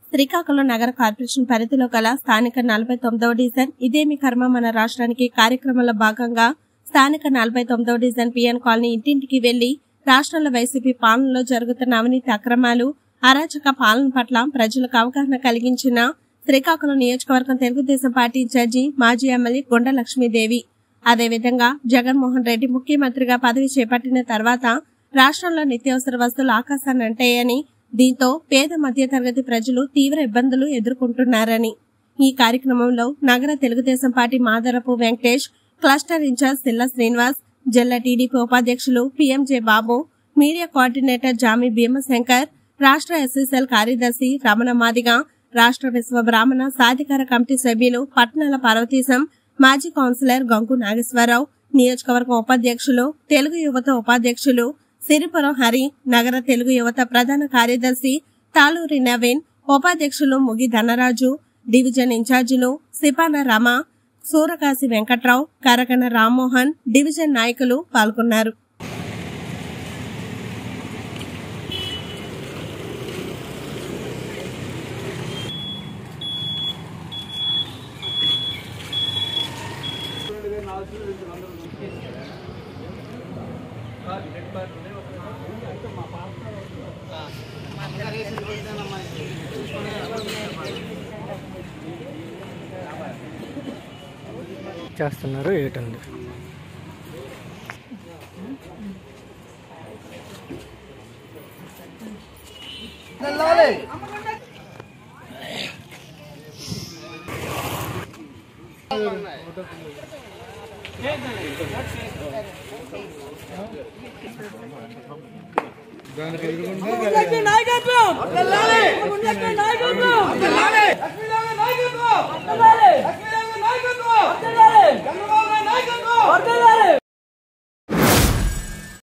శ్రీకాకుళం నగర కార్పొరేషన్ పరిధిలో గల స్థానిక నలభై తొమ్మిదవ డివిజన్ ఇదేమి కర్మ మన రాష్ట్రానికి కార్యక్రమంలో భాగంగా స్థానిక నలభై తొమ్మిదవ డివిజన్ పిఎన్ కాలనీ ఇంటింటికి వెళ్లి రాష్ట్రంలో వైసీపీ పాలనలో జరుగుతున్న అవినీతి అక్రమాలు అరాచక పాలన పట్ల ప్రజలకు అవగాహన కలిగించిన శ్రీకాకుళం నియోజకవర్గం తెలుగుదేశం పార్టీ ఇన్ఛార్జి మాజీ ఎమ్మెల్యే గుండ లక్ష్మీదేవి అదేవిధంగా జగన్మోహన్ రెడ్డి ముఖ్యమంత్రిగా పదవి చేపట్టిన తర్వాత రాష్ట్రంలో నిత్యావసర వస్తువులు ఆకాశాన్ని అంటాయని దీంతో పేద మధ్యతరగతి ప్రజలు తీవ్ర ఇబ్బందులు ఎదుర్కొంటున్నారని ఈ కార్యక్రమంలో నగర Telugu Desam party Madarapu Venkatesh cluster incharge Silla Srinivas జిల్లా టీడీపీ ఉపాధ్యక్షులు PMJ Babu media coordinator Jami Bheemashankar రాష్ట్ర ఎస్ఎస్ఎల్ కార్యదర్శి రమణ మాదిగ రాష్ట్ర విశ్వ బ్రాహ్మణ సాధికార కమిటీ సభ్యులు పట్నాల పార్వతీశం మాజీ కౌన్సిలర్ గంగు నాగేశ్వరరావు నియోజకవర్గం ఉపాధ్యక్షులు తెలుగు యువత ఉపాధ్యక్షులు సిరిపురం హరి నగర తెలుగు యువత ప్రధాన కార్యదర్శి తాలూరి నవీన్ ఉపాధ్యక్షులు ముగి ధనరాజు డివిజన్ ఇన్ఛార్జీలు సిపాన రమ సూరకాశి వెంకట్రావు కరకన రామ్మోహన్ డివిజన్ నాయకులు పాల్గొన్నారు చేస్తున్నారు ఏటండి లక్ష్మీ నాయకత్వం లక్ష్మీ నాయకత్వం లక్ష్మీ నాయకత్వం లక్ష్మీ